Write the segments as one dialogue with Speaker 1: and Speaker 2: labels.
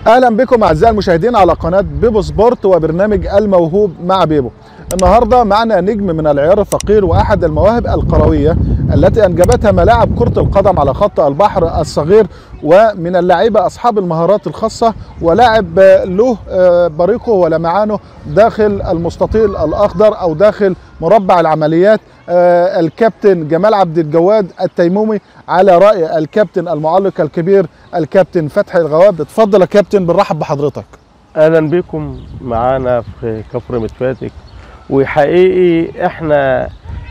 Speaker 1: اهلا بكم اعزائي المشاهدين على قناه بيبو سبورت وبرنامج الموهوب مع بيبو النهارده معنا نجم من العيار الثقيل واحد المواهب القرويه التي انجبتها ملاعب كره القدم على خط البحر الصغير ومن اللعيبه اصحاب المهارات الخاصه ولاعب له بريقه ولمعانه داخل المستطيل الاخضر او داخل مربع العمليات الكابتن جمال عبد الجواد التيمومي على راي الكابتن المعلق الكبير الكابتن فتحي الغواب اتفضل يا كابتن بنرحب بحضرتك
Speaker 2: اهلا بكم معانا في كفر متفاتك وحقيقي احنا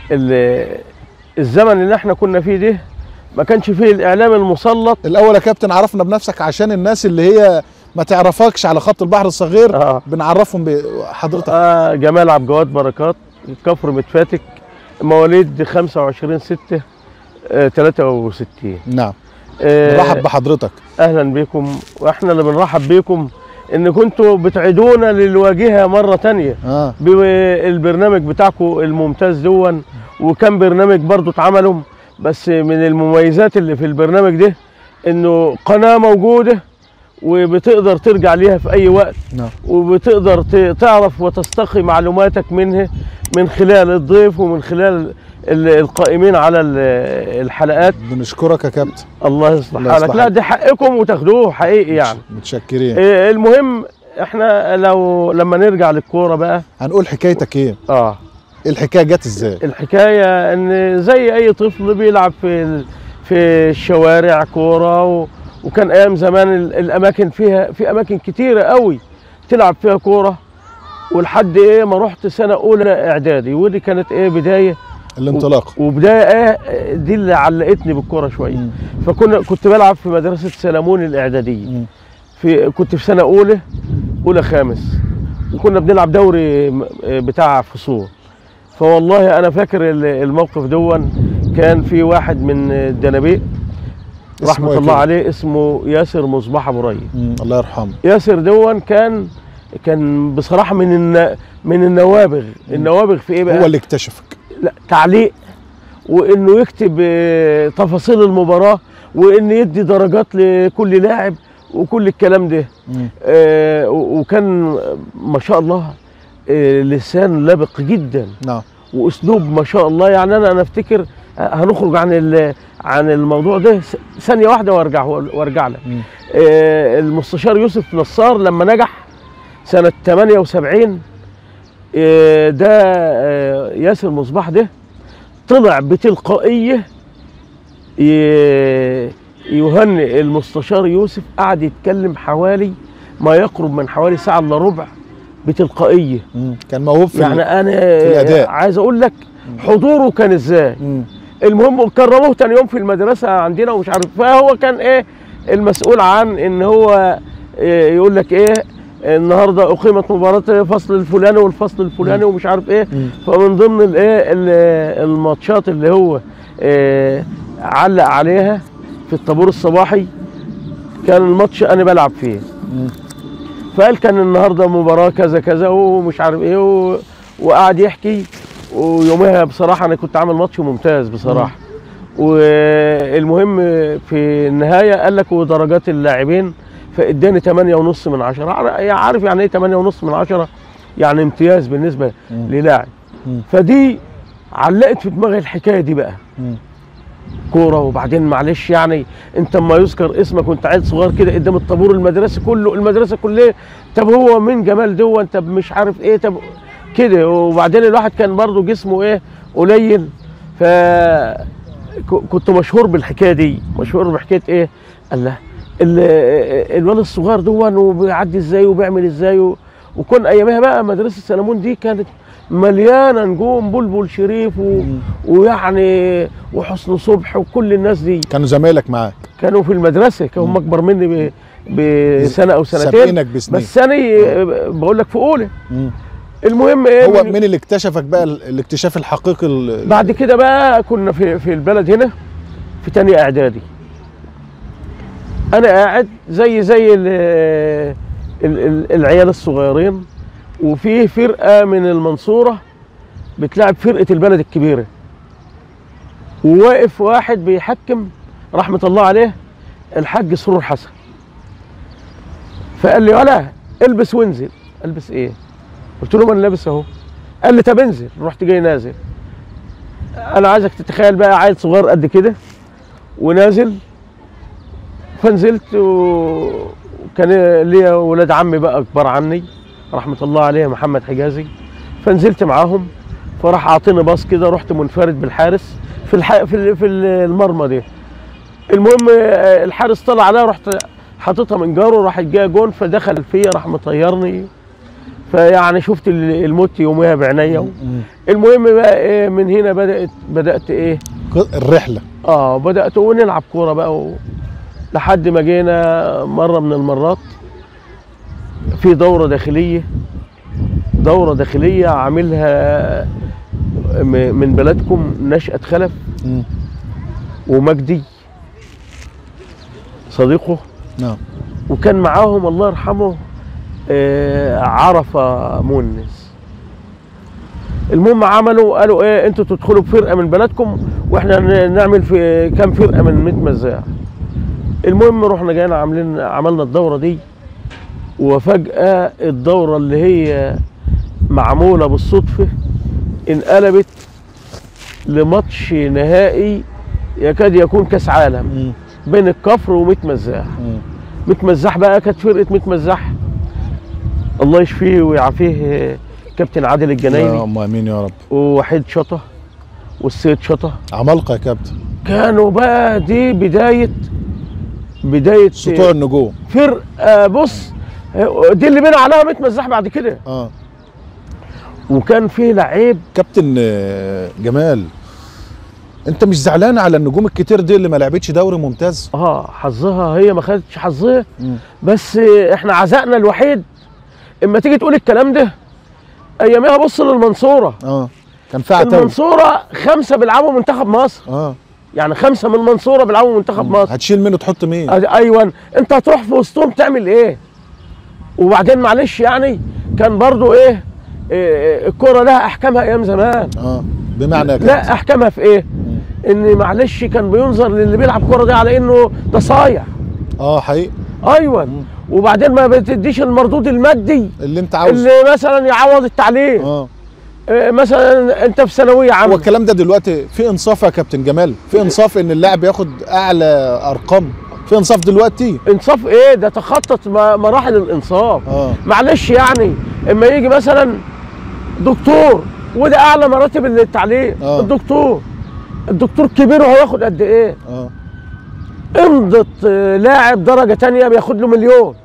Speaker 2: الزمن اللي احنا كنا فيه ده ما كانش فيه الاعلام المسلط
Speaker 1: الاول يا كابتن عرفنا بنفسك عشان الناس اللي هي ما تعرفكش على خط البحر الصغير
Speaker 2: آه.
Speaker 1: بنعرفهم بحضرتك
Speaker 2: آه جمال عبد الجواد بركات كفر متفاتك مواليد 25 6 آه 63
Speaker 1: نعم
Speaker 2: آه
Speaker 1: نرحب بحضرتك
Speaker 2: اهلا بكم واحنا اللي بنرحب بكم ان كنتوا بتعيدونا للواجهه مره تانية
Speaker 1: اه
Speaker 2: بالبرنامج بتاعكم الممتاز دون وكان برنامج برضو اتعملوا بس من المميزات اللي في البرنامج ده انه قناه موجوده وبتقدر ترجع ليها في اي وقت
Speaker 1: نعم
Speaker 2: وبتقدر ت- تعرف وتستقي معلوماتك منه من خلال الضيف ومن خلال ال- القائمين على ال- الحلقات
Speaker 1: بنشكرك يا كابتن
Speaker 2: الله يصلح
Speaker 1: الله
Speaker 2: حالك
Speaker 1: يصلح
Speaker 2: لا
Speaker 1: حالك.
Speaker 2: دي حقكم وتاخدوه حقيقي يعني
Speaker 1: متشكرين
Speaker 2: إيه المهم احنا لو لما نرجع للكوره بقى
Speaker 1: هنقول حكايتك ايه
Speaker 2: اه
Speaker 1: الحكايه جت ازاي
Speaker 2: الحكايه ان زي اي طفل بيلعب في ال- في الشوارع كوره و وكان ايام زمان ال- الاماكن فيها في اماكن كتيره قوي تلعب فيها كوره ولحد ايه ما رحت سنه اولى اعدادي ودي كانت ايه بدايه
Speaker 1: الانطلاق
Speaker 2: وبدايه ايه دي اللي علقتني بالكوره شويه
Speaker 1: مم.
Speaker 2: فكنا كنت بلعب في مدرسه سلمون الاعداديه
Speaker 1: مم.
Speaker 2: في كنت في سنه اولى اولى خامس وكنا بنلعب دوري م- بتاع فصول فوالله انا فاكر ال- الموقف دون كان في واحد من الدنابيق
Speaker 1: اسمه
Speaker 2: رحمه
Speaker 1: إيه
Speaker 2: الله
Speaker 1: كده؟
Speaker 2: عليه اسمه ياسر مصباح ابو ري
Speaker 1: مم. الله يرحمه
Speaker 2: ياسر دون كان كان بصراحه من الن... من النوابغ النوابغ في ايه بقى
Speaker 1: هو اللي اكتشفك
Speaker 2: لا تعليق وانه يكتب آه، تفاصيل المباراه وان يدي درجات لكل لاعب وكل الكلام ده
Speaker 1: مم.
Speaker 2: آه، و- وكان ما شاء الله آه، لسان لبق جدا
Speaker 1: نعم
Speaker 2: واسلوب ما شاء الله يعني انا انا افتكر آه، هنخرج عن ال- عن الموضوع ده س- ثانيه واحده وارجع وارجع لك
Speaker 1: مم.
Speaker 2: آه، المستشار يوسف نصار لما نجح سنه 78 آه، ده آه، ياسر مصباح ده طلع بتلقائيه ي- يهنئ المستشار يوسف قعد يتكلم حوالي ما يقرب من حوالي ساعه الا ربع بتلقائيه
Speaker 1: مم. كان موهوب في
Speaker 2: يعني
Speaker 1: ال-
Speaker 2: انا
Speaker 1: الأداء.
Speaker 2: عايز اقول لك حضوره كان ازاي
Speaker 1: مم.
Speaker 2: المهم كرموه تاني يوم في المدرسه عندنا ومش عارف فهو كان ايه المسؤول عن ان هو إيه يقول لك ايه النهارده اقيمت مباراه فصل الفلاني والفصل الفلاني ومش عارف ايه
Speaker 1: مم.
Speaker 2: فمن ضمن الايه ال- الماتشات اللي هو إيه علق عليها في الطابور الصباحي كان الماتش انا بلعب فيه
Speaker 1: مم.
Speaker 2: فقال كان النهارده مباراه كذا كذا ومش عارف ايه و... وقعد يحكي ويومها بصراحه انا كنت عامل ماتش ممتاز بصراحه والمهم في النهايه قال لك ودرجات اللاعبين فاداني 8 ونص من 10 عارف يعني ايه 8 ونص من 10 يعني امتياز بالنسبه
Speaker 1: مم.
Speaker 2: للاعب
Speaker 1: مم.
Speaker 2: فدي علقت في دماغي الحكايه دي بقى
Speaker 1: مم.
Speaker 2: كوره وبعدين معلش يعني انت اما يذكر اسمك وانت عيل صغير كده قدام الطابور المدرسي كله المدرسه كلها طب هو مين جمال دون طب مش عارف ايه طب كده وبعدين الواحد كان برضه جسمه ايه قليل ف ك- كنت مشهور بالحكايه دي مشهور بحكايه ايه الله ال- الولد الصغير دون وبيعدي ازاي وبيعمل ازاي و... وكون ايامها بقى مدرسه سلمون دي كانت مليانه نجوم بلبل شريف و...
Speaker 1: مم.
Speaker 2: ويعني وحسن صبح وكل الناس دي
Speaker 1: كانوا زمايلك معاك
Speaker 2: كانوا في المدرسه كانوا هم اكبر مني ب... بسنه او سنتين
Speaker 1: سابقينك بسنين
Speaker 2: بس انا بقول لك في اولى
Speaker 1: مم.
Speaker 2: المهم ايه
Speaker 1: هو
Speaker 2: من-
Speaker 1: مين اللي اكتشفك بقى ال- الاكتشاف الحقيقي ال-
Speaker 2: بعد كده بقى كنا في في البلد هنا في تانية اعدادي انا قاعد زي زي ال ال ال العيال الصغيرين وفيه فرقه من المنصوره بتلعب فرقه البلد الكبيره وواقف واحد بيحكم رحمه الله عليه الحاج سرور حسن فقال لي ولا البس وانزل البس ايه قلت له ما انا لابس اهو قال لي طب انزل رحت جاي نازل انا عايزك تتخيل بقى عيل صغير قد كده ونازل فنزلت و- وكان ليا ولاد عمي بقى كبار عني رحمه الله عليه محمد حجازي فنزلت معاهم فراح اعطيني باص كده رحت منفرد بالحارس في الح... في ال- في المرمى دي المهم آه، الحارس طلع عليا رحت حاططها من جاره راح جايه جون فدخل فيا راح مطيرني فيعني شفت ال- الموت يوميها بعينيا
Speaker 1: مم.
Speaker 2: المهم بقى إيه من هنا بدات بدات ايه
Speaker 1: الرحله
Speaker 2: اه بدات ونلعب كوره بقى و... لحد ما جينا مره من المرات في دوره داخليه دوره داخليه عاملها م- من بلدكم نشأة خلف
Speaker 1: مم.
Speaker 2: ومجدي صديقه
Speaker 1: نعم
Speaker 2: وكان معاهم الله يرحمه آه، عرفة مونس المهم عملوا قالوا ايه انتوا تدخلوا بفرقه من بلدكم واحنا ن- نعمل في كام فرقه من 100 مزاع المهم رحنا جينا عاملين عملنا الدوره دي وفجاه الدوره اللي هي معموله بالصدفه انقلبت لماتش نهائي يكاد يكون كاس عالم
Speaker 1: مم.
Speaker 2: بين الكفر وميت مزاح
Speaker 1: مم.
Speaker 2: ميت مزاح بقى كانت فرقه ميت مزاح الله يشفيه ويعافيه كابتن عادل الجنايني
Speaker 1: اللهم امين يا رب
Speaker 2: ووحيد شطه والسيد شطه
Speaker 1: عمالقه يا كابتن
Speaker 2: كانوا بقى دي بدايه بدايه
Speaker 1: سطوع النجوم
Speaker 2: فرقه بص دي اللي بنى عليها ميت مزاح بعد كده
Speaker 1: اه
Speaker 2: وكان فيه لعيب
Speaker 1: كابتن آه، جمال انت مش زعلان على النجوم الكتير دي اللي ما لعبتش دوري ممتاز
Speaker 2: اه حظها هي ما خدتش حظها
Speaker 1: مم.
Speaker 2: بس احنا عزائنا الوحيد اما تيجي تقول الكلام ده ايامها بص للمنصوره
Speaker 1: اه كان في عتاوله
Speaker 2: المنصوره خمسه بيلعبوا منتخب مصر
Speaker 1: اه
Speaker 2: يعني خمسه من المنصوره بيلعبوا منتخب مصر
Speaker 1: هتشيل منه تحط مين
Speaker 2: أ- ايوه انت هتروح في وسطهم تعمل ايه وبعدين معلش يعني كان برضو ايه, إيه الكوره لها احكامها ايام زمان
Speaker 1: اه بمعنى يا كابتن
Speaker 2: لا احكامها في ايه ان معلش كان بينظر للي بيلعب كوره ده على انه ده صايع
Speaker 1: اه حقيقي
Speaker 2: ايوه وبعدين ما بتديش المردود المادي
Speaker 1: اللي انت عاوزه
Speaker 2: اللي مثلا يعوض التعليم
Speaker 1: اه
Speaker 2: إيه مثلا انت في ثانويه
Speaker 1: هو
Speaker 2: عامه
Speaker 1: الكلام ده دلوقتي في انصاف يا كابتن جمال في انصاف ان اللاعب ياخد اعلى ارقام في انصاف دلوقتي
Speaker 2: انصاف ايه ده تخطط م- مراحل الانصاف
Speaker 1: اه
Speaker 2: معلش يعني اما يجي مثلا دكتور وده اعلى مراتب التعليم
Speaker 1: آه.
Speaker 2: الدكتور الدكتور كبير وهو ياخد قد ايه
Speaker 1: اه
Speaker 2: امضت آه، لاعب درجه تانية بياخد له مليون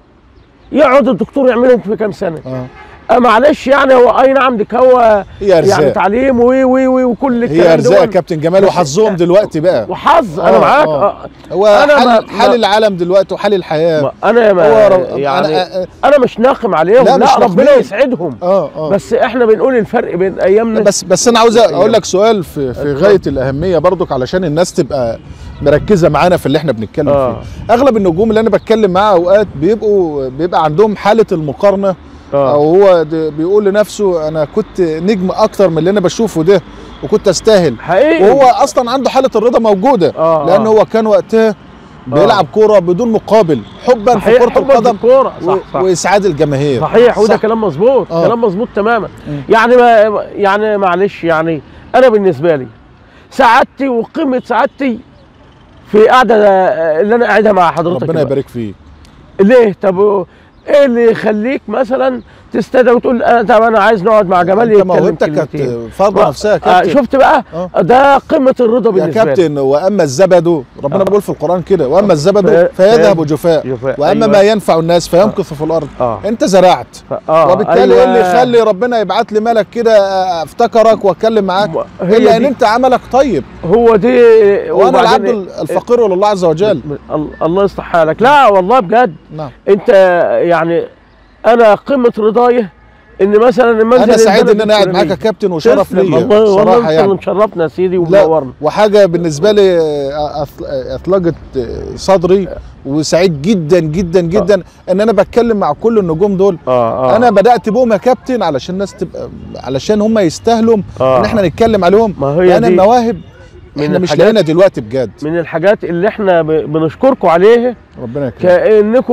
Speaker 2: يقعد الدكتور يعملهم في كام سنه
Speaker 1: اه
Speaker 2: آه معلش يعني هو اي نعم ديك هو
Speaker 1: هي ارزاق
Speaker 2: يعني تعليم وي وي وي وكل الكلام
Speaker 1: هي ارزاق يا
Speaker 2: دول.
Speaker 1: كابتن جمال
Speaker 2: بس-
Speaker 1: وحظهم دلوقتي بقى
Speaker 2: وحظ انا
Speaker 1: آه،
Speaker 2: معاك
Speaker 1: آه.
Speaker 2: آه.
Speaker 1: هو
Speaker 2: أنا
Speaker 1: حال,
Speaker 2: ما-
Speaker 1: حال
Speaker 2: ما-
Speaker 1: العالم دلوقتي وحال الحياه
Speaker 2: ما انا ما
Speaker 1: هو رب-
Speaker 2: يعني
Speaker 1: أنا-
Speaker 2: انا مش ناقم عليهم
Speaker 1: لا،
Speaker 2: لا,
Speaker 1: مش
Speaker 2: ربنا
Speaker 1: ناقمين.
Speaker 2: يسعدهم
Speaker 1: اه اه
Speaker 2: بس احنا بنقول الفرق بين ايامنا
Speaker 1: بس بس انا عاوز اقول لك سؤال في في غايه الاهميه برضك علشان الناس تبقى مركزه معانا في اللي احنا بنتكلم
Speaker 2: آه.
Speaker 1: فيه اغلب النجوم اللي انا بتكلم معاها اوقات بيبقوا بيبقى عندهم حاله المقارنه
Speaker 2: آه.
Speaker 1: او هو ده بيقول لنفسه انا كنت نجم اكتر من اللي انا بشوفه ده وكنت استاهل
Speaker 2: حقيقي
Speaker 1: وهو اصلا عنده حاله الرضا موجوده
Speaker 2: آه،
Speaker 1: لان
Speaker 2: آه.
Speaker 1: هو كان وقتها بيلعب كوره بدون مقابل حبا في
Speaker 2: صحيح
Speaker 1: كره
Speaker 2: حبا في
Speaker 1: القدم
Speaker 2: الكورة
Speaker 1: و-
Speaker 2: صح صح
Speaker 1: واسعاد الجماهير
Speaker 2: صحيح وده
Speaker 1: صح.
Speaker 2: كلام مظبوط
Speaker 1: آه.
Speaker 2: كلام مظبوط تماما
Speaker 1: مم.
Speaker 2: يعني ما يعني معلش يعني انا بالنسبه لي سعادتي وقيمه سعادتي في قعده اللي انا قاعدها مع حضرتك
Speaker 1: ربنا
Speaker 2: دلوقتي.
Speaker 1: يبارك فيك
Speaker 2: ليه طب ايه اللي يخليك مثلا تستدعي وتقول انا طب انا عايز نقعد مع جمال
Speaker 1: انت
Speaker 2: يتكلم
Speaker 1: موهبتك
Speaker 2: كلمتين
Speaker 1: كانت فرض نفسها يا
Speaker 2: آه
Speaker 1: كابتن
Speaker 2: شفت بقى
Speaker 1: آه.
Speaker 2: ده قمه الرضا
Speaker 1: يا
Speaker 2: بالنسبه لي
Speaker 1: كابتن واما الزبد ربنا
Speaker 2: آه.
Speaker 1: بيقول في القران كده واما الزبد
Speaker 2: في-
Speaker 1: فيذهب جفاء
Speaker 2: جفاء.
Speaker 1: واما
Speaker 2: أيوة.
Speaker 1: ما ينفع الناس فيمكث في الارض
Speaker 2: اه
Speaker 1: انت زرعت
Speaker 2: ف- اه
Speaker 1: وبالتالي ايه اللي
Speaker 2: أيوة.
Speaker 1: يخلي ربنا يبعت لي ملك كده افتكرك واتكلم معاك
Speaker 2: هي
Speaker 1: الا ان
Speaker 2: دي.
Speaker 1: انت عملك طيب
Speaker 2: هو دي
Speaker 1: وانا
Speaker 2: وبعدين
Speaker 1: العبد
Speaker 2: إيه؟
Speaker 1: الفقير لله عز وجل
Speaker 2: ال- الله يصلح حالك لا والله بجد
Speaker 1: نعم
Speaker 2: انت يعني انا قمه رضاي ان مثلا المنزل
Speaker 1: انا سعيد
Speaker 2: البلد
Speaker 1: ان انا قاعد معاك يا
Speaker 2: الفلاني.
Speaker 1: كابتن وشرف
Speaker 2: تسلم.
Speaker 1: ليا
Speaker 2: والله والله
Speaker 1: صراحه
Speaker 2: انت اللي
Speaker 1: يعني
Speaker 2: مشرفنا يا سيدي
Speaker 1: لا
Speaker 2: ومنورنا
Speaker 1: وحاجه بالنسبه لي آه، أث- اثلجت صدري وسعيد جدا جدا جدا ان انا بتكلم مع كل النجوم دول
Speaker 2: اه اه
Speaker 1: انا بدات بهم يا كابتن علشان الناس تبقى علشان هم يستاهلوا
Speaker 2: آه.
Speaker 1: ان احنا نتكلم عليهم
Speaker 2: ما هي
Speaker 1: لان
Speaker 2: دي
Speaker 1: المواهب
Speaker 2: من
Speaker 1: احنا مش
Speaker 2: الحاجات-
Speaker 1: لاقينا دلوقتي بجد
Speaker 2: من الحاجات اللي احنا ب- بنشكركم عليها
Speaker 1: ربنا يكرمك
Speaker 2: كانكم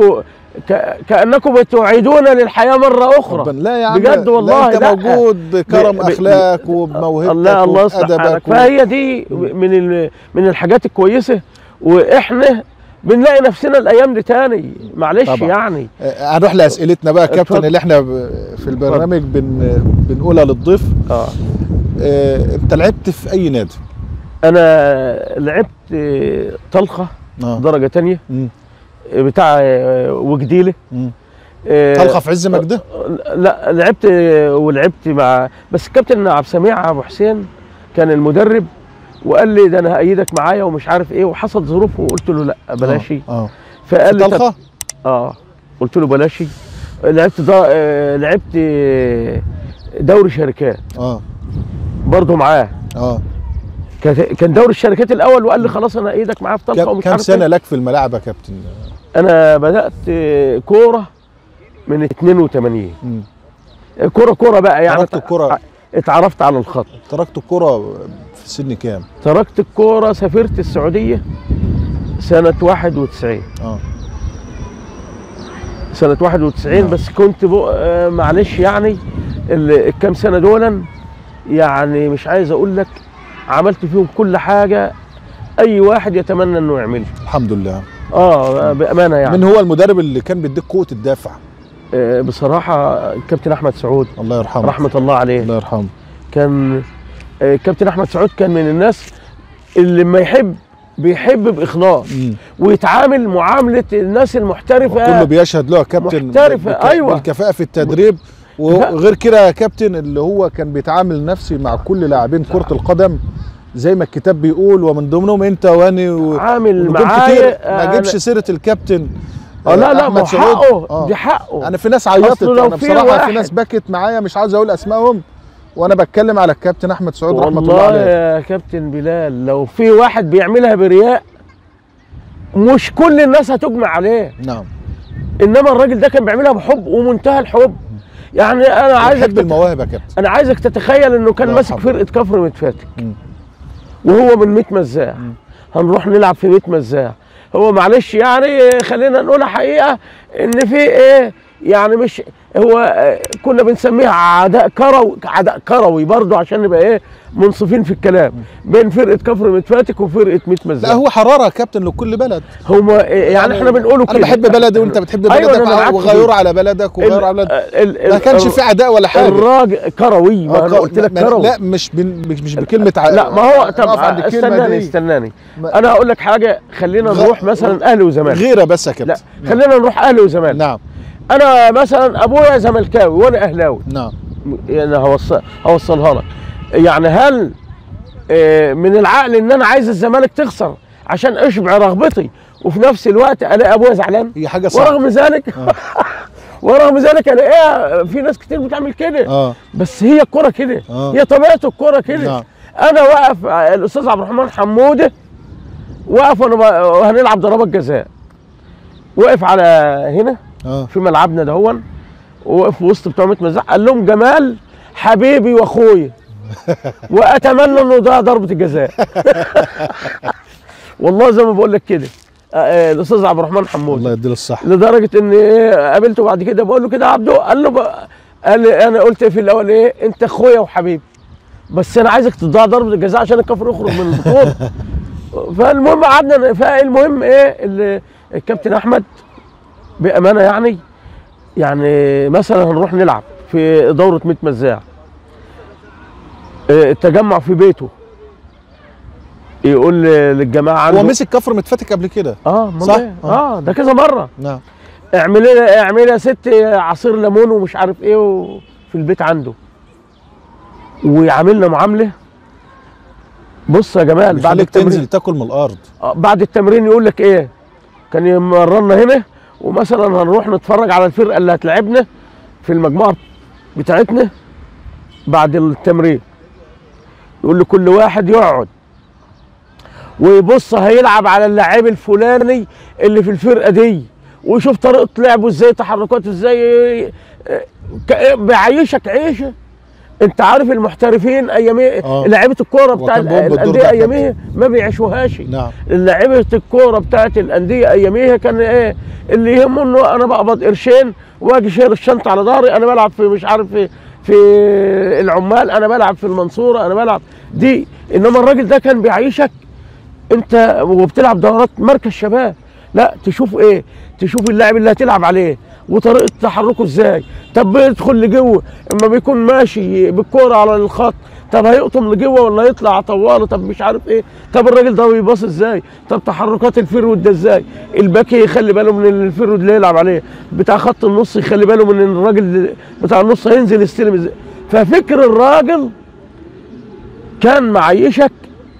Speaker 2: ك... كانكم بتعيدونا للحياه مره اخرى
Speaker 1: ربنا لا يا عم
Speaker 2: بجد والله
Speaker 1: لا انت
Speaker 2: لا.
Speaker 1: موجود بكرم
Speaker 2: ب- ب-
Speaker 1: اخلاقك وبموهبتك
Speaker 2: الله الله يصلح حالك
Speaker 1: وبأدبك و-
Speaker 2: فهي دي من ال... من الحاجات الكويسه واحنا بنلاقي نفسنا الايام دي تاني معلش
Speaker 1: طبعا.
Speaker 2: يعني
Speaker 1: آه، هنروح لاسئلتنا بقى يا كابتن
Speaker 2: اتفضل.
Speaker 1: اللي احنا ب- في البرنامج بن بنقولها للضيف
Speaker 2: اه
Speaker 1: آه، انت لعبت في اي نادي؟
Speaker 2: انا لعبت آه، طلخه
Speaker 1: اه
Speaker 2: درجه تانية
Speaker 1: مم.
Speaker 2: آه، بتاع آه، وجديله
Speaker 1: مم.
Speaker 2: آه،
Speaker 1: طلقه في عز مجده؟
Speaker 2: لا لعبت ولعبت مع بس الكابتن عبد السميع ابو حسين كان المدرب وقال لي ده انا هأيدك معايا ومش عارف ايه وحصل ظروف وقلت له لا بلاشي
Speaker 1: اه آه.
Speaker 2: فقال لي طب-
Speaker 1: طلقه؟
Speaker 2: اه قلت له بلاشي لعبت دا آه، لعبت آه، دوري شركات
Speaker 1: اه
Speaker 2: برضه معاه
Speaker 1: اه
Speaker 2: كان- كان دوري الشركات الاول وقال لي خلاص انا ايدك معاه في طلقه
Speaker 1: كم
Speaker 2: ومش
Speaker 1: كم
Speaker 2: عارف
Speaker 1: سنه
Speaker 2: إيه.
Speaker 1: لك في الملاعب يا كابتن؟
Speaker 2: انا بدات آه، كوره من 82
Speaker 1: مم.
Speaker 2: كوره كوره بقى يعني
Speaker 1: تركت الكرة
Speaker 2: اتعرفت على الخط
Speaker 1: تركت الكرة في سن كام؟
Speaker 2: تركت الكورة سافرت السعودية سنة 91
Speaker 1: اه
Speaker 2: سنة 91
Speaker 1: نعم.
Speaker 2: بس كنت بق... آه، معلش يعني ال- الكام سنة دولا يعني مش عايز اقول لك عملت فيهم كل حاجة اي واحد يتمنى انه يعملها
Speaker 1: الحمد لله
Speaker 2: اه بامانه يعني
Speaker 1: من هو المدرب اللي كان بيديك قوة الدافع؟
Speaker 2: آه بصراحه الكابتن احمد سعود
Speaker 1: الله يرحمه
Speaker 2: رحمه الله عليه
Speaker 1: الله يرحمه
Speaker 2: كان آه، الكابتن احمد سعود كان من الناس اللي لما يحب بيحب باخلاص
Speaker 1: مم.
Speaker 2: ويتعامل معامله الناس المحترفه
Speaker 1: كله بيشهد له يا كابتن
Speaker 2: محترفة،
Speaker 1: بالك-
Speaker 2: أيوة.
Speaker 1: بالكفاءة في التدريب وغير كده يا كابتن اللي هو كان بيتعامل نفسي مع كل لاعبين كرة القدم زي ما الكتاب بيقول ومن ضمنهم انت واني و...
Speaker 2: عامل
Speaker 1: ونجوم كتير
Speaker 2: معايا
Speaker 1: ما
Speaker 2: أنا-
Speaker 1: اجيبش سيرة الكابتن
Speaker 2: اه لا لا
Speaker 1: أحمد
Speaker 2: ما هو
Speaker 1: سعود.
Speaker 2: حقه
Speaker 1: آه.
Speaker 2: دي حقه
Speaker 1: انا في ناس عيطت
Speaker 2: أصل لو
Speaker 1: انا
Speaker 2: في
Speaker 1: بصراحة
Speaker 2: واحد-
Speaker 1: في ناس بكت معايا مش عاوز اقول اسمائهم وانا بتكلم على الكابتن احمد سعود رحمة الله
Speaker 2: والله
Speaker 1: عليه
Speaker 2: يا كابتن بلال لو في واحد بيعملها برياء مش كل الناس هتجمع عليه
Speaker 1: نعم
Speaker 2: انما الراجل ده كان بيعملها بحب ومنتهى الحب يعني انا عايزك
Speaker 1: بحب
Speaker 2: تت...
Speaker 1: المواهب يا كابتن
Speaker 2: انا عايزك تتخيل انه كان
Speaker 1: الله
Speaker 2: ماسك
Speaker 1: يرحمه.
Speaker 2: فرقه كفر متفاتك
Speaker 1: مم.
Speaker 2: وهو من 100 مزاع هنروح نلعب في 100 مزاع هو معلش يعني خلينا نقول حقيقه ان في ايه يعني مش هو آه، كنا بنسميها عداء كروي عداء كروي برضه عشان نبقى ايه منصفين في الكلام بين فرقه كفر متفاتك وفرقه 100 مزاع
Speaker 1: لا هو حرارة يا كابتن لكل بلد
Speaker 2: هم يعني احنا بنقوله
Speaker 1: انا
Speaker 2: كده
Speaker 1: بحب بلدي وانت بتحب
Speaker 2: أيوة،
Speaker 1: بلدك
Speaker 2: أنا معاك في
Speaker 1: وغيور
Speaker 2: دي.
Speaker 1: على بلدك وغيور على بلدك
Speaker 2: ال-
Speaker 1: ما
Speaker 2: ال-
Speaker 1: كانش
Speaker 2: ال-
Speaker 1: في عداء ولا حاجه
Speaker 2: الراجل كروي ما
Speaker 1: آه،
Speaker 2: انا قلت لك
Speaker 1: ما-
Speaker 2: كروي
Speaker 1: لا مش بن مش مش بكلمه ع...
Speaker 2: لا ما هو طب
Speaker 1: نقف عند الكلمة
Speaker 2: استناني
Speaker 1: دي.
Speaker 2: استناني
Speaker 1: ما-
Speaker 2: انا هقول لك حاجه خلينا
Speaker 1: غ-
Speaker 2: نروح مثلا اهلي وزمالك
Speaker 1: غيره بس يا
Speaker 2: لا
Speaker 1: كابتن
Speaker 2: خلينا نروح اهلي وزمالك
Speaker 1: نعم
Speaker 2: انا مثلا ابويا زملكاوي وانا اهلاوي
Speaker 1: نعم
Speaker 2: يعني هوصل هوصلها لك يعني هل آه، من العقل ان انا عايز الزمالك تخسر عشان اشبع رغبتي وفي نفس الوقت الاقي ابويا زعلان
Speaker 1: هي حاجه صعبه
Speaker 2: ورغم ذلك ورغم ذلك الاقيها في ناس كتير بتعمل كده
Speaker 1: اه
Speaker 2: بس هي الكرة كده
Speaker 1: آه.
Speaker 2: هي طبيعة الكرة كده
Speaker 1: نعم.
Speaker 2: انا واقف آه، الاستاذ عبد الرحمن حموده واقف وانا ب- وهنلعب ضربات جزاء وقف على هنا
Speaker 1: اه
Speaker 2: في ملعبنا دهون وقف في وسط بتوع مزاح قال لهم جمال حبيبي واخويا واتمنى انه ده ضربه الجزاء والله زي ما بقول لك كده آه، آه، الاستاذ عبد الرحمن حمود
Speaker 1: الله يديله الصحه
Speaker 2: لدرجه ان إيه، قابلته بعد كده بقول له كده يا عبدو قال له بقى قال لي انا قلت في الاول ايه انت اخويا وحبيبي بس انا عايزك تضيع ضربه الجزاء عشان الكفر يخرج من البطوله فالمهم قعدنا فالمهم ايه ال- الكابتن احمد بامانه يعني يعني مثلا هنروح نلعب في دوره 100 مزاع إيه، التجمع في بيته يقول للجماعه عنده
Speaker 1: هو مسك كفر متفتك قبل كده
Speaker 2: اه أمال
Speaker 1: صح؟
Speaker 2: إيه؟
Speaker 1: آه.
Speaker 2: اه ده كذا مره
Speaker 1: نعم
Speaker 2: اعملي لي اعملي يا ست عصير ليمون ومش عارف ايه و- في البيت عنده ويعاملنا معامله بص يا جمال بعد
Speaker 1: بعد
Speaker 2: التمرين
Speaker 1: تنزل تاكل من الارض
Speaker 2: آه، بعد التمرين يقول لك ايه كان يمرنا هنا ومثلا هنروح نتفرج على الفرقه اللي هتلعبنا في المجموعه بتاعتنا بعد التمرين يقول لكل واحد يقعد ويبص هيلعب على اللاعب الفلاني اللي في الفرقه دي ويشوف طريقه لعبه ازاي تحركاته ازاي آه، ك- بيعيشك عيشه انت عارف المحترفين اياميه
Speaker 1: آه.
Speaker 2: لعيبه الكوره بتاع
Speaker 1: وكان بيقوم بالدور
Speaker 2: الانديه
Speaker 1: ده
Speaker 2: اياميه ما بيعيشوهاش
Speaker 1: نعم
Speaker 2: لعيبه الكوره بتاعت الانديه اياميها كان ايه اللي يهمه انه انا بقبض قرشين واجي شايل الشنطه على ظهري انا بلعب في مش عارف في في العمال انا بلعب في المنصوره انا بلعب دي انما الراجل ده كان بيعيشك انت وبتلعب دورات مركز شباب لا تشوف ايه تشوف اللاعب اللي هتلعب عليه وطريقه تحركه ازاي طب بيدخل لجوه اما بيكون ماشي بالكوره على الخط طب هيقطم لجوه ولا يطلع طواله طب مش عارف ايه طب الراجل ده بيباص ازاي طب تحركات الفيرود ده ازاي الباكي يخلي باله من الفيرود اللي يلعب عليه بتاع خط النص يخلي باله من ان الراجل بتاع النص هينزل يستلم ازاي ففكر الراجل كان معيشك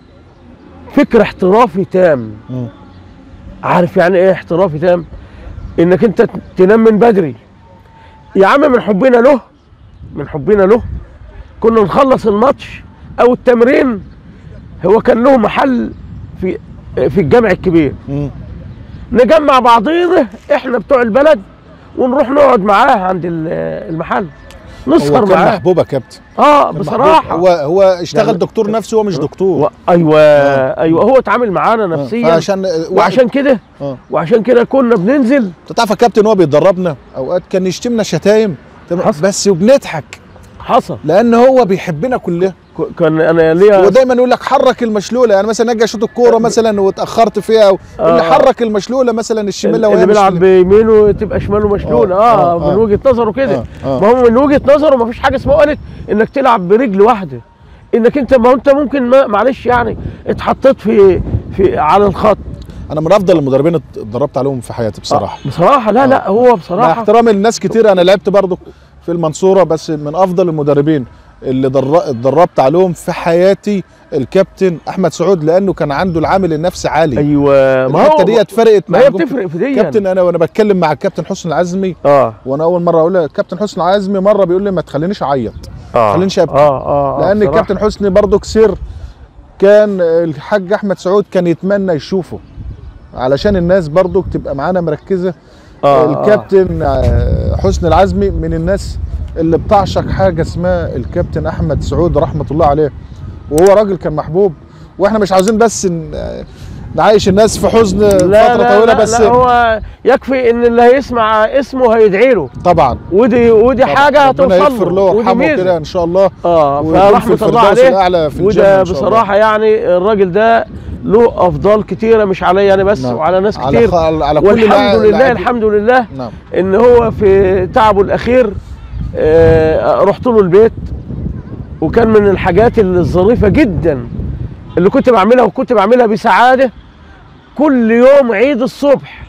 Speaker 2: فكر احترافي تام
Speaker 1: مم.
Speaker 2: عارف يعني ايه احترافي تام انك انت تنام من بدري يا عم من حبنا له من حبنا له كنا نخلص الماتش او التمرين هو كان له محل في في الجامع الكبير
Speaker 1: مم.
Speaker 2: نجمع بعضينا احنا بتوع البلد ونروح نقعد معاه عند ال- المحل
Speaker 1: هو
Speaker 2: نسهر
Speaker 1: كان
Speaker 2: معاه
Speaker 1: محبوب يا كابتن
Speaker 2: اه
Speaker 1: كان
Speaker 2: بصراحه
Speaker 1: محبوب. هو هو اشتغل
Speaker 2: يعني-
Speaker 1: دكتور نفسي هو مش دكتور
Speaker 2: و... ايوه ايوه هو اتعامل معانا
Speaker 1: آه.
Speaker 2: نفسيا
Speaker 1: فعشان
Speaker 2: وعشان كده
Speaker 1: اه
Speaker 2: وعشان كده كنا بننزل
Speaker 1: انت تعرف يا كابتن هو بيدربنا اوقات كان يشتمنا شتايم تمام؟
Speaker 2: حصل.
Speaker 1: بس وبنضحك
Speaker 2: حصل
Speaker 1: لان هو بيحبنا كلنا
Speaker 2: ك- كان انا ليا
Speaker 1: ودايما يقول لك حرك المشلوله يعني مثلا اجي اشوط الكوره مثلا واتاخرت فيها يقول لي
Speaker 2: آه.
Speaker 1: حرك المشلوله مثلا الشمال لو
Speaker 2: اللي
Speaker 1: هي
Speaker 2: بيلعب
Speaker 1: مش-
Speaker 2: بيمينه تبقى شماله مشلول
Speaker 1: آه،
Speaker 2: اه,
Speaker 1: آه،
Speaker 2: من
Speaker 1: آه.
Speaker 2: وجهه نظره كده
Speaker 1: آه، آه.
Speaker 2: ما هو من وجهه نظره ما فيش حاجه اسمها قالت انك تلعب برجل واحده انك انت ما هو انت ممكن ما معلش يعني اتحطيت في في على الخط
Speaker 1: انا من افضل المدربين اللي اتدربت عليهم في حياتي بصراحه
Speaker 2: آه، بصراحه لا لا هو
Speaker 1: مع
Speaker 2: بصراحه
Speaker 1: احترامي للناس كتير انا لعبت برضو في المنصوره بس من افضل المدربين اللي در- اتدربت عليهم في حياتي الكابتن احمد سعود لانه كان عنده العامل النفسي عالي
Speaker 2: ايوه ما
Speaker 1: الحته
Speaker 2: هو
Speaker 1: دي اتفرقت
Speaker 2: ما
Speaker 1: مع
Speaker 2: هي
Speaker 1: الجمهور.
Speaker 2: بتفرق في دي
Speaker 1: كابتن انا وانا بتكلم مع الكابتن حسن العزمي
Speaker 2: اه
Speaker 1: وانا اول مره اقول له كابتن حسن العزمي مره بيقول لي ما تخلينيش اعيط
Speaker 2: اه
Speaker 1: خليني أبكي.
Speaker 2: اه اه آه،
Speaker 1: لان
Speaker 2: بصراحة.
Speaker 1: الكابتن حسني برضو كسر كان الحاج احمد سعود كان يتمنى يشوفه علشان الناس برضو تبقى معانا مركزه
Speaker 2: آه،
Speaker 1: الكابتن آه، حسني العزمي من الناس اللي بتعشق حاجه اسمها الكابتن احمد سعود رحمه الله عليه وهو راجل كان محبوب واحنا مش عاوزين بس ن- آه، نعيش الناس في حزن
Speaker 2: لا
Speaker 1: فتره
Speaker 2: لا
Speaker 1: طويله
Speaker 2: لا
Speaker 1: بس
Speaker 2: لا هو يكفي ان اللي هيسمع اسمه هيدعي له
Speaker 1: طبعا
Speaker 2: ودي ودي
Speaker 1: طبعاً.
Speaker 2: حاجه
Speaker 1: ربنا
Speaker 2: هتوصل
Speaker 1: يغفر له
Speaker 2: له ودي
Speaker 1: ويرحمه كده
Speaker 2: ميزه
Speaker 1: ان شاء الله
Speaker 2: اه
Speaker 1: ويكون في
Speaker 2: فرحمه الله
Speaker 1: الفردوس
Speaker 2: عليه
Speaker 1: الاعلى في الجنه
Speaker 2: وده
Speaker 1: إن شاء الله.
Speaker 2: بصراحه يعني الراجل ده له افضال كتيره مش عليا انا بس
Speaker 1: نعم.
Speaker 2: وعلى ناس
Speaker 1: على
Speaker 2: كتير
Speaker 1: خ- على كل
Speaker 2: والحمد
Speaker 1: لاعب-
Speaker 2: لله
Speaker 1: لاعب-
Speaker 2: الحمد لله
Speaker 1: نعم
Speaker 2: ان هو في تعبه الاخير آه، رحت له البيت وكان من الحاجات الظريفه جدا اللي كنت بعملها وكنت بعملها بسعاده كل يوم عيد الصبح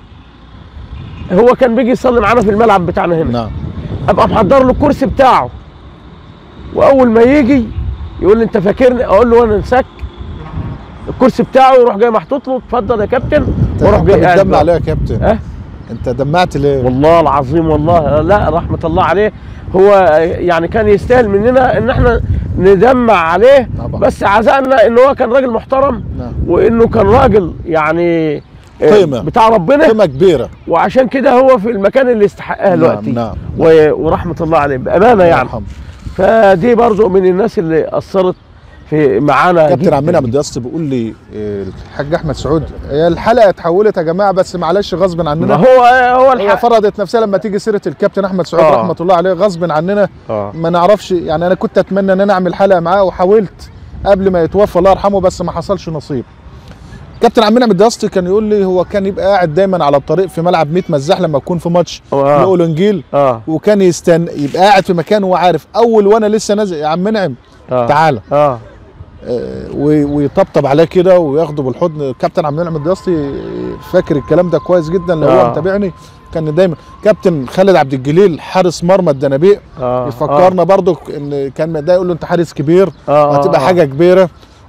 Speaker 2: هو كان بيجي يصلي معانا في الملعب بتاعنا هنا
Speaker 1: نعم
Speaker 2: ابقى محضر له الكرسي بتاعه واول ما يجي يقول لي انت فاكرني اقول له انا نساك الكرسي بتاعه يروح جاي محطوط له اتفضل يا كابتن واروح
Speaker 1: انت
Speaker 2: جاي قاعد
Speaker 1: بتدمع
Speaker 2: بقى.
Speaker 1: عليه يا كابتن
Speaker 2: اه
Speaker 1: انت دمعت ليه
Speaker 2: والله العظيم والله لا رحمه الله عليه هو يعني كان يستاهل مننا ان احنا ندمع عليه
Speaker 1: طبعا.
Speaker 2: بس عزقنا ان هو كان راجل محترم
Speaker 1: نعم
Speaker 2: وانه كان راجل يعني آه،
Speaker 1: قيمة.
Speaker 2: بتاع ربنا
Speaker 1: قيمه كبيره
Speaker 2: وعشان كده هو في المكان اللي يستحقها دلوقتي
Speaker 1: نعم
Speaker 2: و- ورحمه الله عليه بامانه يعني
Speaker 1: يرحمه.
Speaker 2: فدي برضو من الناس اللي اثرت في معانا
Speaker 1: كابتن
Speaker 2: جداً.
Speaker 1: عمنا عبد الياسط بيقول لي آه، الحاج احمد سعود هي الحلقه اتحولت يا جماعه بس معلش غصب
Speaker 2: ما
Speaker 1: عننا
Speaker 2: هو هو
Speaker 1: هي
Speaker 2: الحق
Speaker 1: فرضت نفسها لما تيجي سيره الكابتن احمد سعود
Speaker 2: آه.
Speaker 1: رحمه الله عليه غصب عننا
Speaker 2: آه.
Speaker 1: ما نعرفش يعني انا كنت اتمنى ان انا اعمل حلقه معاه وحاولت قبل ما يتوفى الله يرحمه بس ما حصلش نصيب كابتن عمنا عبد الياسط كان يقول لي هو كان يبقى قاعد دايما على الطريق في ملعب 100 مزاح لما يكون في ماتش
Speaker 2: آه.
Speaker 1: لاولنجيل
Speaker 2: اه
Speaker 1: وكان يستنى يبقى قاعد في مكان وهو عارف اول وانا لسه نازل يا عم منعم
Speaker 2: اه
Speaker 1: تعالى
Speaker 2: اه
Speaker 1: آه، وي- ويطبطب عليه كده وياخده بالحضن كابتن عبد المنعم الدياسطي فاكر الكلام ده كويس جدا لو هو
Speaker 2: آه.
Speaker 1: متابعني كان دايما كابتن خالد عبد الجليل حارس مرمى الدنابيق
Speaker 2: اه
Speaker 1: يفكرنا برضو ان كان ده يقول له انت حارس كبير
Speaker 2: آه.
Speaker 1: هتبقى
Speaker 2: آه.
Speaker 1: حاجه كبيره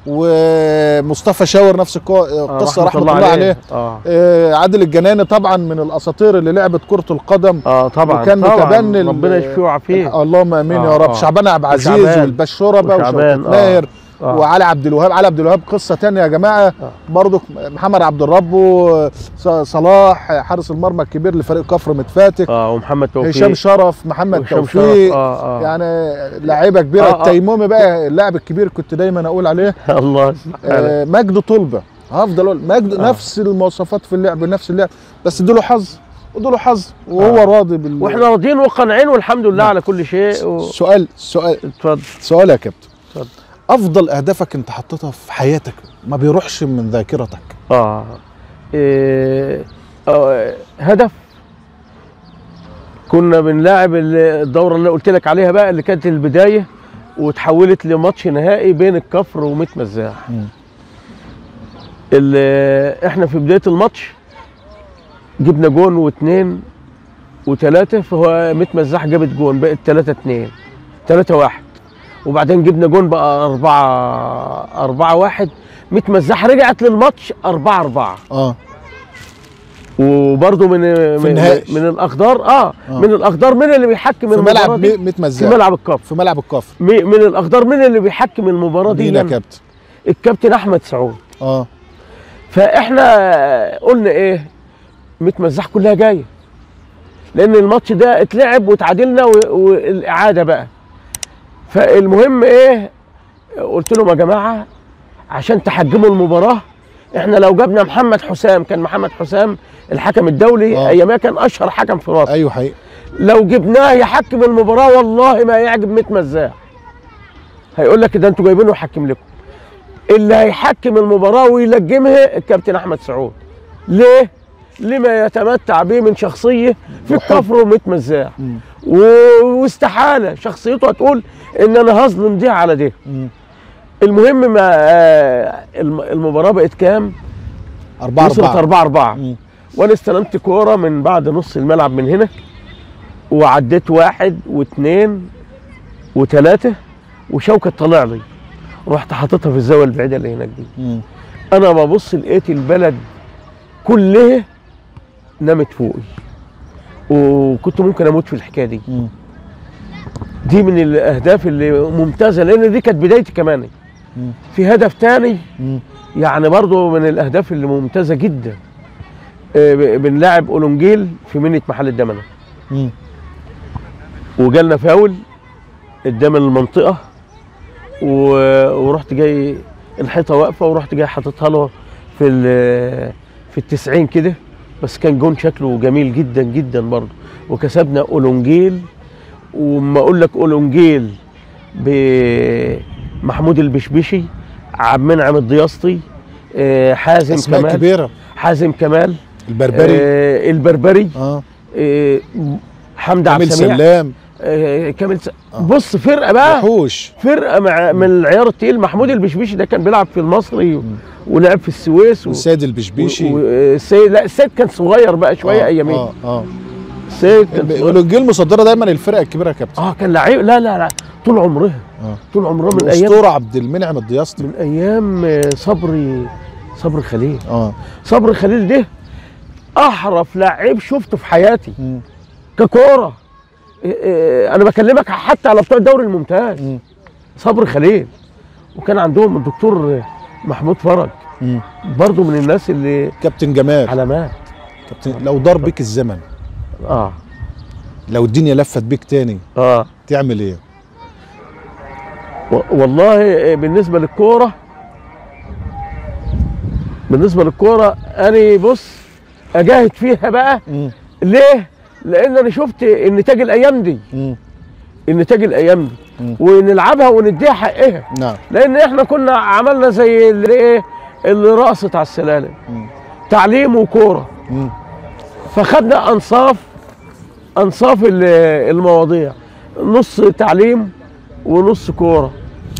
Speaker 1: ومصطفى شاور نفس الكو- القصه رحمه الله عليه
Speaker 2: اه
Speaker 1: آه، عادل الجناني طبعا من الاساطير اللي لعبت كره القدم
Speaker 2: اه طبعا
Speaker 1: وكان
Speaker 2: طبعا
Speaker 1: متبني ال-
Speaker 2: ربنا يشفيه ويعافيه
Speaker 1: اللهم امين
Speaker 2: آه،
Speaker 1: يا رب
Speaker 2: آه.
Speaker 1: شعبان عبد العزيز
Speaker 2: وشعبان.
Speaker 1: والبشوره بقى
Speaker 2: وشعبان،
Speaker 1: وشوكت
Speaker 2: آه.
Speaker 1: ماهر
Speaker 2: آه.
Speaker 1: وعلي عبد الوهاب علي عبد الوهاب قصه تانية يا جماعه
Speaker 2: آه.
Speaker 1: برضو محمد عبد الرب ص- صلاح حارس المرمى الكبير لفريق كفر متفاتك
Speaker 2: اه ومحمد توفيق
Speaker 1: هشام شرف محمد
Speaker 2: وهشام شرف.
Speaker 1: توفيق
Speaker 2: اه اه
Speaker 1: يعني لعيبه كبيره
Speaker 2: آه، آه.
Speaker 1: التيمومي بقى اللاعب الكبير كنت دايما اقول عليه
Speaker 2: الله يصلح حالك.
Speaker 1: آه مجد طلبه هفضل اقول مجد
Speaker 2: آه.
Speaker 1: نفس المواصفات في اللعب نفس اللعب بس ادوا حظ ادوا حظ وهو
Speaker 2: آه.
Speaker 1: راضي بال
Speaker 2: واحنا راضيين وقانعين والحمد لله على كل شيء و...
Speaker 1: سؤال سؤال
Speaker 2: اتفضل
Speaker 1: سؤال يا كابتن
Speaker 2: اتفضل.
Speaker 1: افضل اهدافك انت حطيتها في حياتك ما بيروحش من ذاكرتك
Speaker 2: اه إيه آه، هدف كنا بنلاعب ال- الدوره اللي قلت لك عليها بقى اللي كانت البدايه وتحولت لماتش نهائي بين الكفر وميت مزاح
Speaker 1: مم.
Speaker 2: ال- احنا في بدايه الماتش جبنا جون واثنين وثلاثه فهو ميت مزاح جابت جون بقت ثلاثة اثنين ثلاثة واحد وبعدين جبنا جون بقى أربعة أربعة واحد ميت مزاح رجعت للماتش أربعة أربعة
Speaker 1: اه
Speaker 2: وبرضه من من,
Speaker 1: النهائي.
Speaker 2: من الاخضار اه,
Speaker 1: آه.
Speaker 2: من الاخضار مين اللي بيحكم
Speaker 1: في
Speaker 2: المباراه
Speaker 1: ملعب
Speaker 2: دي؟
Speaker 1: 100
Speaker 2: في
Speaker 1: مزاج
Speaker 2: ملعب الكفر
Speaker 1: في ملعب الكفر
Speaker 2: مي- من الاخضار مين اللي بيحكم المباراه دي
Speaker 1: مين يا كابتن
Speaker 2: الكابتن احمد سعود
Speaker 1: اه
Speaker 2: فاحنا قلنا ايه متمزح كلها جايه لان الماتش ده اتلعب وتعادلنا و- والاعاده بقى فالمهم ايه قلت لهم يا جماعه عشان تحجموا المباراه احنا لو جبنا محمد حسام كان محمد حسام الحكم الدولي
Speaker 1: آه.
Speaker 2: ايامها كان اشهر حكم في مصر
Speaker 1: ايوه حقيقي
Speaker 2: لو جبناه يحكم المباراه والله ما يعجب 100 مزاح هيقول لك ده انتوا جايبينه يحكم لكم اللي هيحكم المباراه ويلجمها الكابتن احمد سعود ليه لما يتمتع به من شخصيه في
Speaker 1: وحب.
Speaker 2: الكفر و100 مزاح
Speaker 1: مم.
Speaker 2: و- واستحاله شخصيته هتقول ان انا هظلم دي على دي
Speaker 1: مم.
Speaker 2: المهم ما آه، الم- المباراه بقت كام؟
Speaker 1: أربعة
Speaker 2: وصلت
Speaker 1: أربعة
Speaker 2: 4 4
Speaker 1: مم.
Speaker 2: وانا استلمت كوره من بعد نص الملعب من هنا وعديت واحد واثنين وثلاثه وشوكه طلع لي رحت حاططها في الزاويه البعيده اللي هناك دي
Speaker 1: مم.
Speaker 2: انا ببص لقيت البلد كلها نامت فوقي وكنت ممكن اموت في الحكايه دي
Speaker 1: مم.
Speaker 2: دي من الاهداف اللي ممتازه لان دي كانت بدايتي كمان
Speaker 1: مم.
Speaker 2: في هدف تاني
Speaker 1: مم.
Speaker 2: يعني برضو من الاهداف اللي ممتازه جدا آه، ب- بنلاعب اولونجيل في منة محل الدمنه
Speaker 1: مم.
Speaker 2: وجالنا فاول قدام المنطقه و... ورحت جاي الحيطه واقفه ورحت جاي حاططها له في ال... في التسعين كده بس كان جون شكله جميل جدا جدا برضه وكسبنا اولونجيل وما اقول لك اولونجيل بمحمود البشبشي عبد المنعم الضياسطي آه، حازم
Speaker 1: أسماء
Speaker 2: كمال
Speaker 1: كبيرة
Speaker 2: حازم كمال
Speaker 1: البربري
Speaker 2: آه البربري
Speaker 1: اه
Speaker 2: آه حمد عبد
Speaker 1: كامل
Speaker 2: السميع
Speaker 1: سلام
Speaker 2: آه كامل س...
Speaker 1: آه.
Speaker 2: بص فرقه بقى
Speaker 1: وحوش
Speaker 2: فرقه مع من العيار التقيل محمود البشبيشي ده كان بيلعب في المصري و... ولعب في السويس و...
Speaker 1: والسيد البشبيشي
Speaker 2: و... والسيد لا السيد كان صغير بقى شويه
Speaker 1: آه،
Speaker 2: ايامين
Speaker 1: اه اه
Speaker 2: السيد كان صغير.
Speaker 1: اولونجيل مصدره دايما الفرق الكبيره يا كابتن
Speaker 2: اه كان لعيب لا لا لا طول عمرها
Speaker 1: اه
Speaker 2: طول عمرها من ايام
Speaker 1: اسطوره عبد المنعم الضياسطي
Speaker 2: من ايام آه، صبري صبري خليل
Speaker 1: اه
Speaker 2: صبري خليل ده احرف لعيب شفته في حياتي
Speaker 1: مم.
Speaker 2: ككوره إيه إيه انا بكلمك حتى على بتوع الدوري الممتاز
Speaker 1: مم.
Speaker 2: صبري خليل وكان عندهم الدكتور محمود فرج
Speaker 1: مم.
Speaker 2: برضو من الناس اللي
Speaker 1: كابتن جمال
Speaker 2: علامات
Speaker 1: كابتن لو دار بيك الزمن
Speaker 2: اه
Speaker 1: لو الدنيا لفت بيك تاني
Speaker 2: اه
Speaker 1: تعمل ايه
Speaker 2: و- والله إيه، بالنسبه للكوره بالنسبه للكوره انا بص اجاهد فيها بقى
Speaker 1: مم.
Speaker 2: ليه لان انا شفت النتاج الايام دي
Speaker 1: مم.
Speaker 2: النتاج الايام دي
Speaker 1: مم.
Speaker 2: ونلعبها ونديها حقها
Speaker 1: نعم
Speaker 2: لان احنا كنا عملنا زي اللي ايه اللي رقصت على السلالم
Speaker 1: مم.
Speaker 2: تعليم وكوره
Speaker 1: مم.
Speaker 2: فخدنا انصاف انصاف ال- المواضيع نص تعليم ونص كوره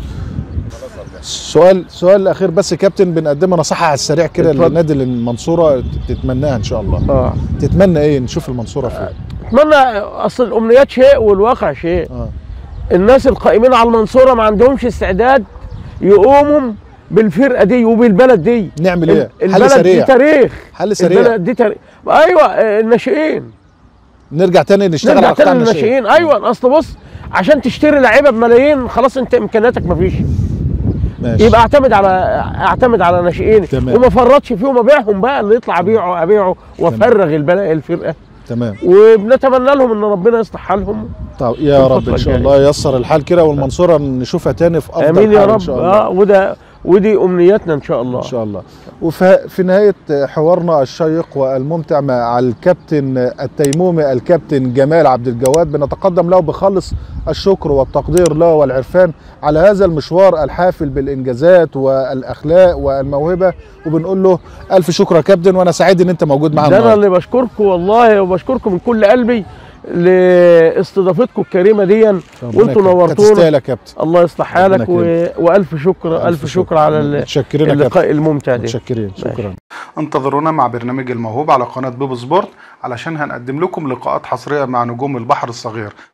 Speaker 1: سؤال سؤال الاخير بس يا كابتن بنقدمها نصيحه على السريع كده
Speaker 2: اتفضل.
Speaker 1: لنادي المنصوره تتمناها ان شاء الله
Speaker 2: اه
Speaker 1: تتمنى ايه نشوف المنصوره فين
Speaker 2: اتمنى اصل الامنيات شيء والواقع شيء
Speaker 1: اه
Speaker 2: الناس القائمين على المنصوره ما عندهمش استعداد يقوموا بالفرقه دي وبالبلد دي
Speaker 1: نعمل ايه حل
Speaker 2: البلد دي
Speaker 1: سريع
Speaker 2: تاريخ
Speaker 1: حل سريع
Speaker 2: البلد دي تاريخ ايوه الناشئين
Speaker 1: نرجع تاني نشتغل
Speaker 2: نرجع
Speaker 1: على قطاع
Speaker 2: تاني
Speaker 1: الناشئين
Speaker 2: للناشئين ايوه اصل بص عشان تشتري لعيبه بملايين خلاص انت امكانياتك مفيش
Speaker 1: ماشي.
Speaker 2: يبقى اعتمد على اعتمد على ناشئين
Speaker 1: تمام.
Speaker 2: وما فرطش فيهم ابيعهم بقى اللي يطلع ابيعه ابيعه وافرغ البلاء الفرقه
Speaker 1: تمام
Speaker 2: وبنتمنى لهم ان ربنا يصلح حالهم
Speaker 1: طب يا
Speaker 2: في
Speaker 1: رب
Speaker 2: الفترة
Speaker 1: ان شاء
Speaker 2: الجاية.
Speaker 1: الله ييسر الحال كده والمنصوره نشوفها تاني في افضل
Speaker 2: امين يا
Speaker 1: حال ان
Speaker 2: رب
Speaker 1: شاء الله
Speaker 2: اه وده ودي امنياتنا ان شاء الله
Speaker 1: ان شاء الله وفي في نهايه حوارنا الشيق والممتع مع الكابتن التيمومي الكابتن جمال عبد الجواد بنتقدم له بخالص الشكر والتقدير له والعرفان على هذا المشوار الحافل بالانجازات والاخلاق والموهبه وبنقول له الف شكر يا كابتن وانا سعيد ان انت موجود معانا
Speaker 2: ده انا
Speaker 1: النهاردة.
Speaker 2: اللي بشكركم والله وبشكركم من كل قلبي لاستضافتكم الكريمه دي
Speaker 1: ربنا
Speaker 2: وانتوا
Speaker 1: يكرمك.
Speaker 2: نورتونا
Speaker 1: تستاهل يا كابتن
Speaker 2: الله يصلح
Speaker 1: ربنا
Speaker 2: حالك و...
Speaker 1: يكرمك.
Speaker 2: والف شكر الف شكر على ال-
Speaker 1: متشكرين يا كابتن
Speaker 2: اللقاء الممتع ده
Speaker 1: متشكرين
Speaker 2: ماشي.
Speaker 1: شكرا انتظرونا مع برنامج الموهوب على قناه بيبو سبورت علشان هنقدم لكم لقاءات حصريه مع نجوم البحر الصغير